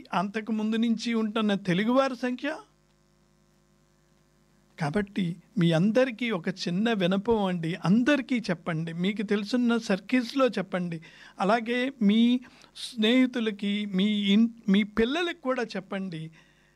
అంతకు ముందు నుంచి ఉంటున్న తెలుగువారి సంఖ్య కాబట్టి మీ అందరికీ ఒక చిన్న వినపం అండి అందరికీ చెప్పండి మీకు తెలుసున్న సర్కిల్స్లో చెప్పండి అలాగే మీ స్నేహితులకి మీ ఇన్ మీ పిల్లలకి కూడా చెప్పండి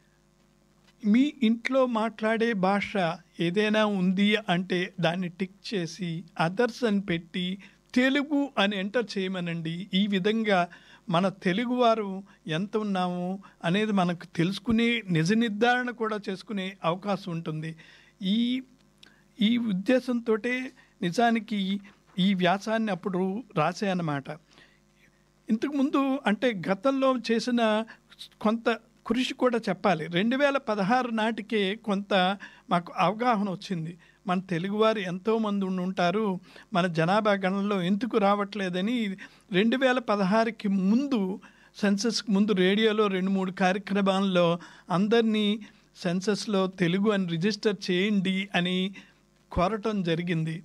మీ ఇంట్లో మాట్లాడే భాష ఏదైనా ఉంది అంటే దాన్ని టిక్ చేసి అదర్స్ అని పెట్టి తెలుగు అని ఎంటర్ చేయమనండి ఈ విధంగా మన తెలుగువారు ఎంత ఉన్నాము అనేది మనకు తెలుసుకునే నిజ నిర్ధారణ కూడా చేసుకునే అవకాశం ఉంటుంది ఈ ఈ ఉద్దేశంతో నిజానికి ఈ వ్యాసాన్ని అప్పుడు రాశానమాట ఇంతకుముందు అంటే గతంలో చేసిన కొంత కృషి కూడా చెప్పాలి రెండు వేల పదహారు నాటికే కొంత మాకు అవగాహన వచ్చింది మన తెలుగువారు ఎంతోమంది ఉండి ఉంటారు మన జనాభా గణనలో ఎందుకు రావట్లేదని రెండు వేల పదహారుకి ముందు సెన్సస్కి ముందు రేడియోలో రెండు మూడు కార్యక్రమాల్లో అందరినీ సెన్సస్లో తెలుగు అని రిజిస్టర్ చేయండి అని కోరటం జరిగింది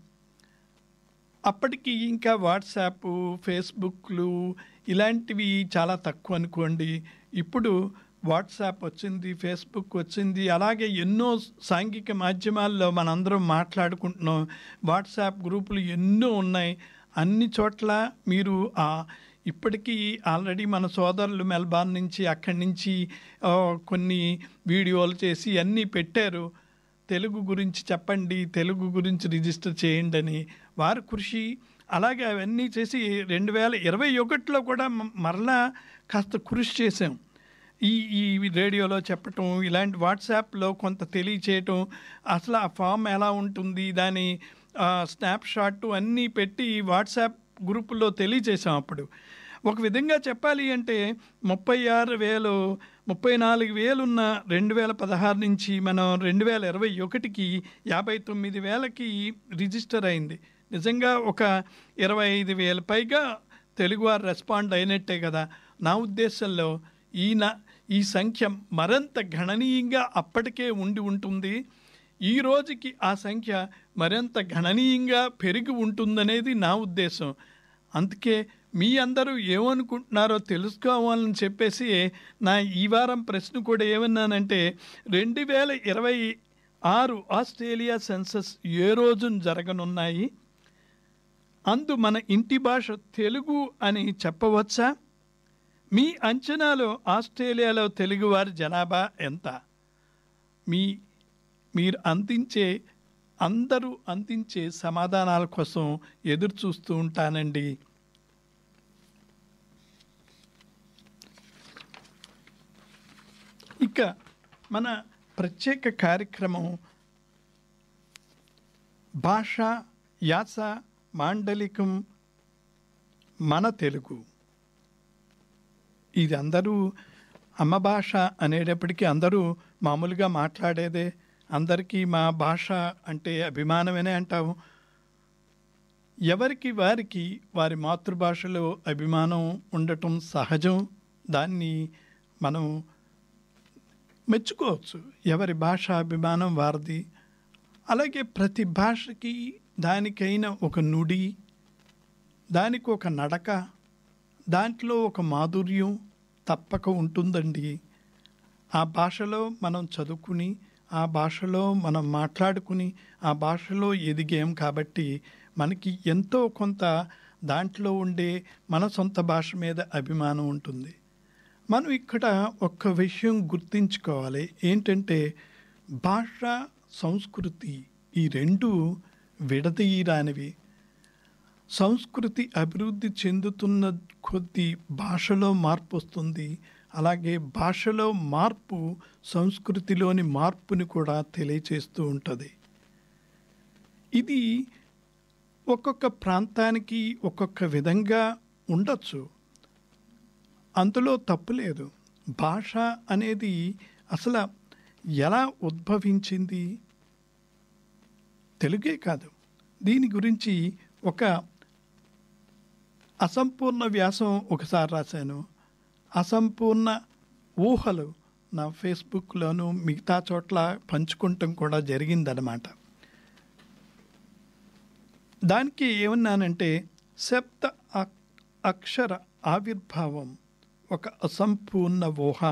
అప్పటికి ఇంకా వాట్సాప్ ఫేస్బుక్లు ఇలాంటివి చాలా తక్కువ అనుకోండి ఇప్పుడు వాట్సాప్ వచ్చింది ఫేస్బుక్ వచ్చింది అలాగే ఎన్నో సాంఘిక మాధ్యమాల్లో మనందరం మాట్లాడుకుంటున్నాం వాట్సాప్ గ్రూపులు ఎన్నో ఉన్నాయి అన్ని చోట్ల మీరు ఆ ఇప్పటికీ ఆల్రెడీ మన సోదరులు మెల్బార్న్ నుంచి అక్కడి నుంచి ఆ, కొన్ని వీడియోలు చేసి అన్నీ పెట్టారు తెలుగు గురించి చెప్పండి తెలుగు గురించి రిజిస్టర్ చేయండి అని వారి కృషి అలాగే అవన్నీ చేసి రెండు వేల ఇరవై ఒకటిలో కూడా మ- మరలా కాస్త కృషి చేసాం ఈ ఈ రేడియోలో చెప్పటం ఇలాంటి వాట్సాప్లో కొంత తెలియచేయటం అసలు ఆ ఫామ్ ఎలా ఉంటుంది దాని స్నాప్ షాట్ అన్నీ పెట్టి వాట్సాప్ గ్రూపుల్లో తెలియచేసాం అప్పుడు ఒక విధంగా చెప్పాలి అంటే ముప్పై ఆరు వేలు ముప్పై నాలుగు వేలున్న రెండు వేల పదహారు నుంచి మనం రెండు వేల ఇరవై ఒకటికి యాభై తొమ్మిది వేలకి రిజిస్టర్ అయింది నిజంగా ఒక ఇరవై ఐదు వేల పైగా తెలుగువారు రెస్పాండ్ అయినట్టే కదా నా ఉద్దేశంలో ఈ నా ఈ సంఖ్య మరింత గణనీయంగా అప్పటికే ఉండి ఉంటుంది ఈ రోజుకి ఆ సంఖ్య మరింత గణనీయంగా పెరిగి ఉంటుందనేది నా ఉద్దేశం అందుకే మీ అందరూ ఏమనుకుంటున్నారో తెలుసుకోవాలని చెప్పేసి నా ఈ వారం ప్రశ్న కూడా ఏమన్నానంటే రెండు వేల ఇరవై ఆరు ఆస్ట్రేలియా సెన్సస్ ఏ రోజున జరగనున్నాయి అందు మన ఇంటి భాష తెలుగు అని చెప్పవచ్చా మీ అంచనాలో ఆస్ట్రేలియాలో తెలుగువారి జనాభా ఎంత మీ మీరు అందించే అందరూ అందించే సమాధానాల కోసం ఎదురు చూస్తూ ఉంటానండి ఇక మన ప్రత్యేక కార్యక్రమం భాష యాస మాండలికం మన తెలుగు ఇది అందరూ అమ్మ భాష అనేటప్పటికీ అందరూ మామూలుగా మాట్లాడేదే అందరికీ మా భాష అంటే అభిమానమనే అంటాము ఎవరికి వారికి వారి మాతృభాషలో అభిమానం ఉండటం సహజం దాన్ని మనం మెచ్చుకోవచ్చు ఎవరి భాష అభిమానం వారిది అలాగే ప్రతి భాషకి దానికైన ఒక నుడి దానికి ఒక నడక దాంట్లో ఒక మాధుర్యం తప్పక ఉంటుందండి ఆ భాషలో మనం చదువుకుని ఆ భాషలో మనం మాట్లాడుకుని ఆ భాషలో ఎదిగాం కాబట్టి మనకి ఎంతో కొంత దాంట్లో ఉండే మన సొంత భాష మీద అభిమానం ఉంటుంది మనం ఇక్కడ ఒక్క విషయం గుర్తించుకోవాలి ఏంటంటే భాష సంస్కృతి ఈ రెండు విడదీయరానివి సంస్కృతి అభివృద్ధి చెందుతున్న కొద్దీ భాషలో మార్పు వస్తుంది అలాగే భాషలో మార్పు సంస్కృతిలోని మార్పుని కూడా తెలియచేస్తూ ఉంటుంది ఇది ఒక్కొక్క ప్రాంతానికి ఒక్కొక్క విధంగా ఉండొచ్చు అందులో తప్పు లేదు భాష అనేది అసలు ఎలా ఉద్భవించింది తెలుగే కాదు దీని గురించి ఒక అసంపూర్ణ వ్యాసం ఒకసారి రాశాను అసంపూర్ణ ఊహలు నా ఫేస్బుక్లోను మిగతా చోట్ల పంచుకుంటాం కూడా జరిగిందనమాట దానికి ఏమన్నానంటే శబ్ద అ- అక్షర ఆవిర్భావం ఒక అసంపూర్ణ ఊహ